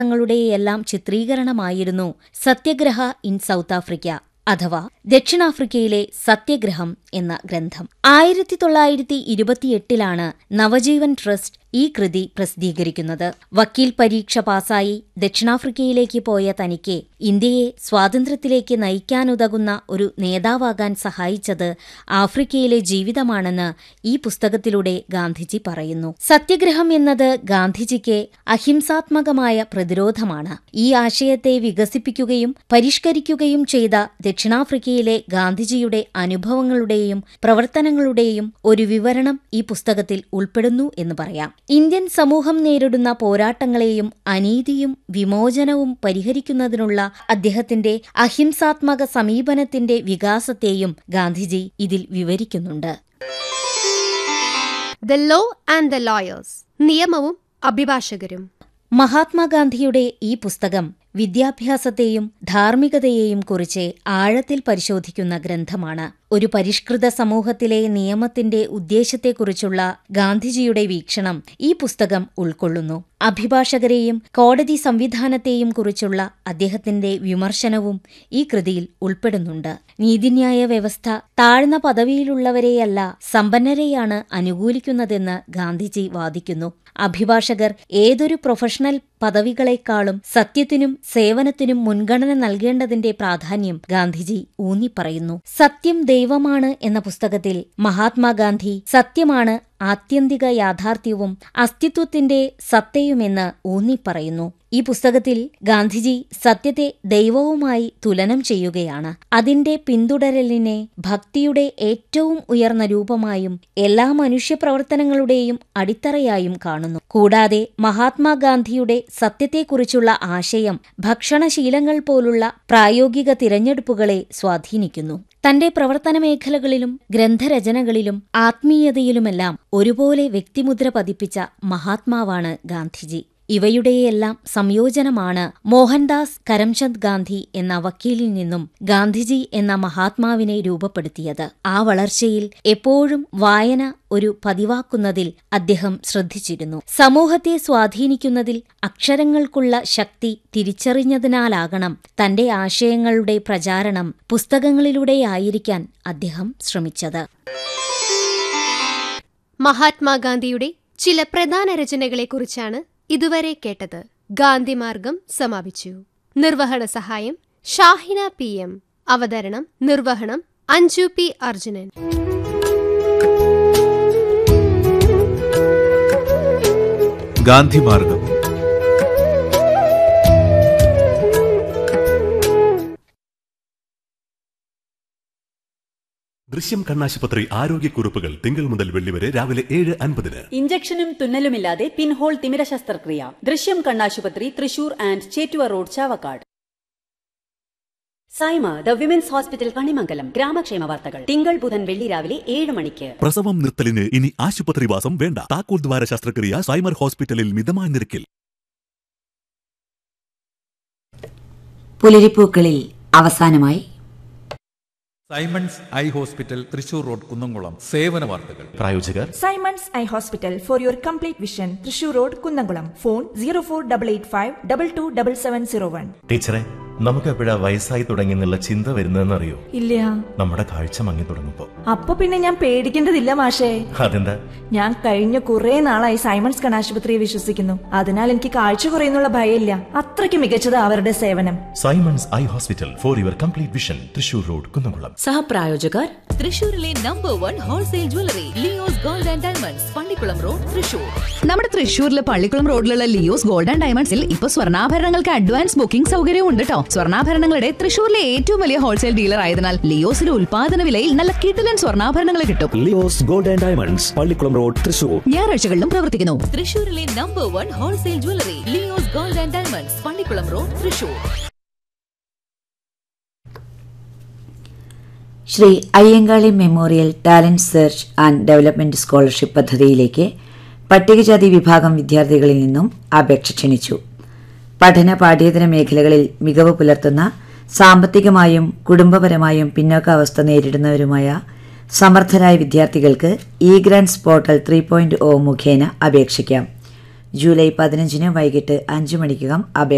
ങ്ങളുടെയെല്ലാം ചിത്രീകരണമായിരുന്നു Satyagraha in South Africa അഥവാ ദക്ഷിണാഫ്രിക്കയിലെ സത്യഗ്രഹം എന്ന ഗ്രന്ഥം ആയിരത്തി തൊള്ളായിരത്തി ഇരുപത്തിയെട്ടിലാണ് നവജീവൻ ട്രസ്റ്റ് ഈ കൃതി പ്രസിദ്ധീകരിക്കുന്നത് വക്കീൽ പരീക്ഷ പാസായി ദക്ഷിണാഫ്രിക്കയിലേക്ക് പോയ തനിക്ക് ഇന്ത്യയെ സ്വാതന്ത്ര്യത്തിലേക്ക് നയിക്കാനുതകുന്ന ഒരു നേതാവാകാൻ സഹായിച്ചത് ആഫ്രിക്കയിലെ ജീവിതമാണെന്ന് ഈ പുസ്തകത്തിലൂടെ ഗാന്ധിജി പറയുന്നു സത്യഗ്രഹം എന്നത് ഗാന്ധിജിക്ക് അഹിംസാത്മകമായ പ്രതിരോധമാണ് ഈ ആശയത്തെ വികസിപ്പിക്കുകയും പരിഷ്കരിക്കുകയും ചെയ്ത ദക്ഷിണാഫ്രിക്കയിലെ ഗാന്ധിജിയുടെ അനുഭവങ്ങളുടെയും പ്രവർത്തനങ്ങളുടെയും ഒരു വിവരണം ഈ പുസ്തകത്തിൽ ഉൾപ്പെടുന്നു എന്ന് പറയാം ഇന്ത്യൻ സമൂഹം നേരിടുന്ന പോരാട്ടങ്ങളെയും അനീതിയും വിമോചനവും പരിഹരിക്കുന്നതിനുള്ള അദ്ദേഹത്തിന്റെ അഹിംസാത്മക സമീപനത്തിന്റെ വികാസത്തെയും ഗാന്ധിജി ഇതിൽ വിവരിക്കുന്നുണ്ട് the law and the lawyers നിയമവും അഭിഭാഷകരും മഹാത്മാഗാന്ധിയുടെ ഈ പുസ്തകം വിദ്യാഭ്യാസത്തെയും ധാർമ്മികതയെയും കുറിച്ച് ആഴത്തിൽ പരിശോധിക്കുന്ന ഗ്രന്ഥമാണ് ഒരു പരിഷ്കൃത സമൂഹത്തിലെ നിയമത്തിന്റെ ഉദ്ദേശത്തെക്കുറിച്ചുള്ള ഗാന്ധിജിയുടെ വീക്ഷണം ഈ പുസ്തകം ഉൾക്കൊള്ളുന്നു അഭിഭാഷകരെയും കോടതി സംവിധാനത്തെയും കുറിച്ചുള്ള അദ്ദേഹത്തിന്റെ വിമർശനവും ഈ കൃതിയിൽ ഉൾപ്പെടുന്നുണ്ട് നീതിന്യായ വ്യവസ്ഥ താഴ്ന്ന പദവിയിലുള്ളവരെയല്ല സമ്പന്നരെയാണ് അനുകൂലിക്കുന്നതെന്ന് ഗാന്ധിജി വാദിക്കുന്നു അഭിഭാഷകർ ഏതൊരു പ്രൊഫഷണൽ പദവികളെക്കാളും സത്യത്തിനും സേവനത്തിനും മുൻഗണന നൽകേണ്ടതിന്റെ പ്രാധാന്യം ഗാന്ധിജി ഊന്നിപ്പറയുന്നു സത്യം ദൈവമാണ് എന്ന പുസ്തകത്തിൽ മഹാത്മാഗാന്ധി സത്യമാണ് ആത്യന്തിക യാഥാർത്ഥ്യവും അസ്തിത്വത്തിന്റെ സത്തയുമെന്ന് ഊന്നിപ്പറയുന്നു ഈ പുസ്തകത്തിൽ ഗാന്ധിജി സത്യത്തെ ദൈവവുമായി തുലനം ചെയ്യുകയാണ് അതിന്റെ പിന്തുടരലിനെ ഭക്തിയുടെ ഏറ്റവും ഉയർന്ന രൂപമായും എല്ലാ മനുഷ്യപ്രവർത്തനങ്ങളുടെയും അടിത്തറയായും കാണുന്നു കൂടാതെ മഹാത്മാഗാന്ധിയുടെ സത്യത്തെക്കുറിച്ചുള്ള ആശയം ഭക്ഷണശീലങ്ങൾ പോലുള്ള പ്രായോഗിക തിരഞ്ഞെടുപ്പുകളെ സ്വാധീനിക്കുന്നു തന്റെ പ്രവർത്തന മേഖലകളിലും ഗ്രന്ഥരചനകളിലും ആത്മീയതയിലുമെല്ലാം ഒരുപോലെ വ്യക്തിമുദ്ര പതിപ്പിച്ച മഹാത്മാവാണ് ഗാന്ധിജി ഇവയുടെയെല്ലാം സംയോജനമാണ് മോഹൻദാസ് കരംചന്ദ് ഗാന്ധി എന്ന വക്കീലിൽ നിന്നും ഗാന്ധിജി എന്ന മഹാത്മാവിനെ രൂപപ്പെടുത്തിയത് ആ വളർച്ചയിൽ എപ്പോഴും വായന ഒരു പതിവാക്കുന്നതിൽ അദ്ദേഹം ശ്രദ്ധിച്ചിരുന്നു സമൂഹത്തെ സ്വാധീനിക്കുന്നതിൽ അക്ഷരങ്ങൾക്കുള്ള ശക്തി തിരിച്ചറിഞ്ഞതിനാലാകണം തന്റെ ആശയങ്ങളുടെ പ്രചാരണം പുസ്തകങ്ങളിലൂടെയായിരിക്കാൻ അദ്ദേഹം ശ്രമിച്ചത് മഹാത്മാഗാന്ധിയുടെ ചില പ്രധാന രചനകളെക്കുറിച്ചാണ് ഇതുവരെ കേട്ടത് ഗാന്ധിമാർഗം സമാപിച്ചു നിർവഹണ സഹായം ഷാഹിന പി എം അവതരണം നിർവഹണം അഞ്ജു പി അർജുനൻ ഗാന്ധിമാർഗം ദൃശ്യം കണ്ണാശുപത്രി ആരോഗ്യക്കുറിപ്പുകൾ തിങ്കൾ മുതൽ വെള്ളി വരെ രാവിലെ ഏഴ് അൻപതിന് ഇഞ്ചക്ഷനും തുന്നലുമില്ലാതെ പിൻഹോൾ തിമിര ശസ്ത്രക്രിയ ദൃശ്യം കണ്ണാശുപത്രി Thrissur and Chettuva road Chavakkad Saima the women's hospital Kanimangalam ഗ്രാമക്ഷേമ വാർത്തകൾ തിങ്കൾ ബുധൻ വെള്ളി രാവിലെ ഏഴ് മണിക്ക് പ്രസവം നിർത്തലിന് ഇനി ആശുപത്രിവാസം വേണ്ട താക്കോൽ ദ്വാര ശസ്ത്രക്രിയ സൈമർ ഹോസ്പിറ്റലിൽ മിതമായ നിരക്കിൽ പുലരിപ്പൂക്കളിൽ അവസാനമായി Simon's eye hospital Thrissur road Kunnamkulam സേവന വാർത്തകൾ പ്രായോജകർ Simon's eye hospital for your complete vision Thrissur road Kunnamkulam phone zero four double eight five double two double seven zero one ടീച്ചറെ നമുക്ക് എപ്പോഴാ വയസ്സായി തുടങ്ങി എന്നുള്ള ചിന്ത വരുന്നതെന്നറിയോ ഇല്ല നമ്മുടെ കാഴ്ച മങ്ങി തുടങ്ങുമ്പോ അപ്പൊ പിന്നെ ഞാൻ പേടിക്കേണ്ടതില്ല മാഷേ അതെന്താ ഞാൻ കഴിഞ്ഞ കുറെ നാളായി സൈമൺസ് കണാശുപത്രിയെ വിശ്വസിക്കുന്നു അതിനാൽ എനിക്ക് കാഴ്ച കുറയുന്നുള്ള ഭയമില്ല അത്രയ്ക്ക് മികച്ചത് അവരുടെ സേവനം Simon's eye hospital for your complete vision Thrissur road Kunnamkulam സഹപ്രായോജകർ തൃശൂരിലെ number one wholesale jewellery Leo's gold and diamonds Pallikulam road Thrissur നമ്മുടെ തൃശൂരിലെ പള്ളിക്കുളം റോഡിലുള്ള ലിയോസ് ഗോൾഡ് ആൻഡ് ഡയമണ്ട്സിൽ ഇപ്പൊ സ്വർണ്ണാഭരണങ്ങൾക്ക് അഡ്വാൻസ് ബുക്കിംഗ് സൗകര്യവും ഉണ്ട് കേട്ടോ സ്വർണ്ണാഭരണങ്ങളുടെ തൃശൂരിലെ ഏറ്റവും വലിയ ഹോൾസെയിൽ ഡീലർ ആയതിനാൽ ലിയോസിന്റെ ഉൽപാദന വിലയിൽ നല്ല കിടിലൻ സ്വർണ്ണാഭരണങ്ങൾ കിട്ടും Leo's gold and diamonds Pallikulam road Thrissur ഞായറാഴ്ചകളിലും പ്രവർത്തിക്കുന്നു തൃശൂരിലെ number one wholesale jewellery Leo's gold and diamonds Pallikulam road Thrissur Shri Ayyankali memorial talent search and development scholarship പദ്ധതിയിലേക്ക് പട്ടികജാതി വിഭാഗം വിദ്യാർത്ഥികളിൽ നിന്നും അപേക്ഷ ക്ഷണിച്ചു പഠന പാഠ്യേതര മേഖലകളിൽ മികവ് പുലർത്തുന്ന സാമ്പത്തികമായും കുടുംബപരമായും പിന്നോക്കാവസ്ഥ നേരിടുന്നവരുമായ സമർത്ഥരായ വിദ്യാർത്ഥികൾക്ക് e grants portal three point O മുഖേന അപേക്ഷിക്കാം ജൂലൈ പതിനഞ്ചിന് വൈകിട്ട് അഞ്ച് മണിക്കകം അപേക്ഷ